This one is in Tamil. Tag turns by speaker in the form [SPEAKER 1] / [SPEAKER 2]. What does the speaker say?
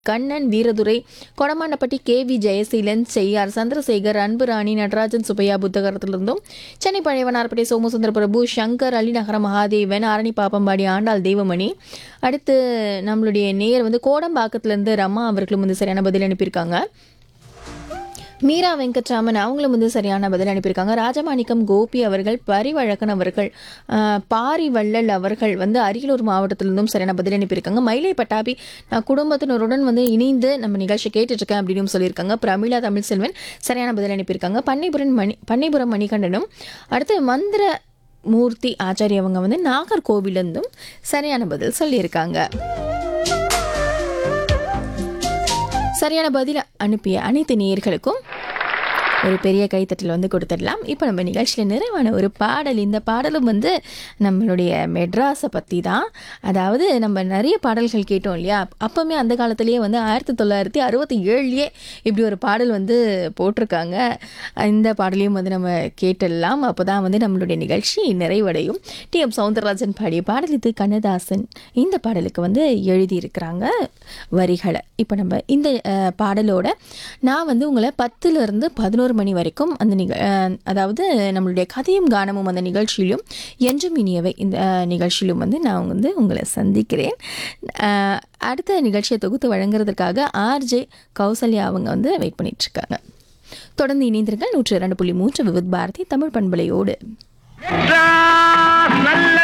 [SPEAKER 1] கண்ணன் வீரதுரை கொடமாண்டப்பட்டி கே வி ஜெயசீலன் செய்யார் சந்திரசேகர் அன்புராணி நடராஜன் சுப்பையா புத்தகத்திலிருந்தும் சென்னை பழையவனார்பட்டி சோமசுந்தர பிரபு சங்கர் அலிநகர மகாதேவன் ஆரணி பாப்பம்பாடி ஆண்டாள் தெய்வமணி அடுத்து நம்மளுடைய நேர் வந்து கோடம்பாக்கத்துலேருந்து ரமா அவர்களும் வந்து சரியான பதில் அனுப்பியிருக்காங்க மீரா வெங்கட்ராமன் அவங்களும் வந்து சரியான பதில் அனுப்பியிருக்காங்க ராஜமாணிக்கம் கோபி அவர்கள் பரிவழக்கன் அவர்கள் ஆஹ், பாரிவள்ளல் அவர்கள் வந்து அரியலூர் மாவட்டத்திலிருந்தும் சரியான பதில் அனுப்பியிருக்காங்க மயிலை பட்டாபி நான் குடும்பத்தினருடன் வந்து இணைந்து நம்ம நிகழ்ச்சி கேட்டுட்டு இருக்கேன் அப்படின்னு சொல்லியிருக்காங்க பிரமிளா தமிழ்செல்வன் சரியான பதில் அனுப்பியிருக்காங்க பண்ணைபுரம் மணி பண்ணைபுரம் மணிகண்டனும் அடுத்து மந்திர மூர்த்தி ஆச்சாரி அவங்க வந்து நாகர்கோவிலிருந்தும் சரியான பதில் சொல்லியிருக்காங்க சரியான பதில் அனுப்பிய அனைத்து நேயர்களுக்கும் ஒரு பெரிய கைத்தட்டல் வந்து கொடுத்துடலாம் இப்போ நம்ம நிகழ்ச்சியில் நிறைவான ஒரு பாடல் இந்த பாடலும் வந்து நம்மளுடைய மெட்ராஸை பற்றி தான் அதாவது நம்ம நிறைய பாடல்கள் கேட்டோம் இல்லையா அப்போவுமே அந்த காலத்திலேயே வந்து ஆயிரத்தி தொள்ளாயிரத்தி அறுபத்தி ஏழுலேயே இப்படி ஒரு பாடல் வந்து போட்டிருக்காங்க இந்த பாடலையும் வந்து நம்ம கேட்டுடலாம் அப்போ தான் வந்து நம்மளுடைய நிகழ்ச்சி நிறைவடையும் டி எம் சவுந்தரராஜன் பாடிய பாடல் இது கண்ணதாசன் இந்த பாடலுக்கு வந்து எழுதியிருக்கிறாங்க வரிகளை இப்போ நம்ம இந்த அஹ், பாடலோட நான் வந்து உங்களை பத்துலேருந்து பதினோரு மணி வரைக்கும் அந்த நிக அஹ், அதாவது நம்மளுடைய கதையும் கானமும் அந்த நிகழ்ச்சியிலும் என்றும் இனியவை இந்த அஹ், நிகழ்ச்சியிலும் வந்து நான் வந்து உங்களை சந்திக்கிறேன் அஹ், அடுத்த நிகழ்ச்சியை தொகுத்து வழங்குறதுக்காக ஆர்ஜே கௌசல்யா அவங்க வந்து வெயிட் பண்ணிட்டு இருக்காங்க தொடர்ந்து இணைந்திருங்கள் நூற்றி இரண்டு புள்ளி மூன்று விவித் பாரதி தமிழ் பண்பலையோடு
[SPEAKER 2] மெட்ராஸ் நல்ல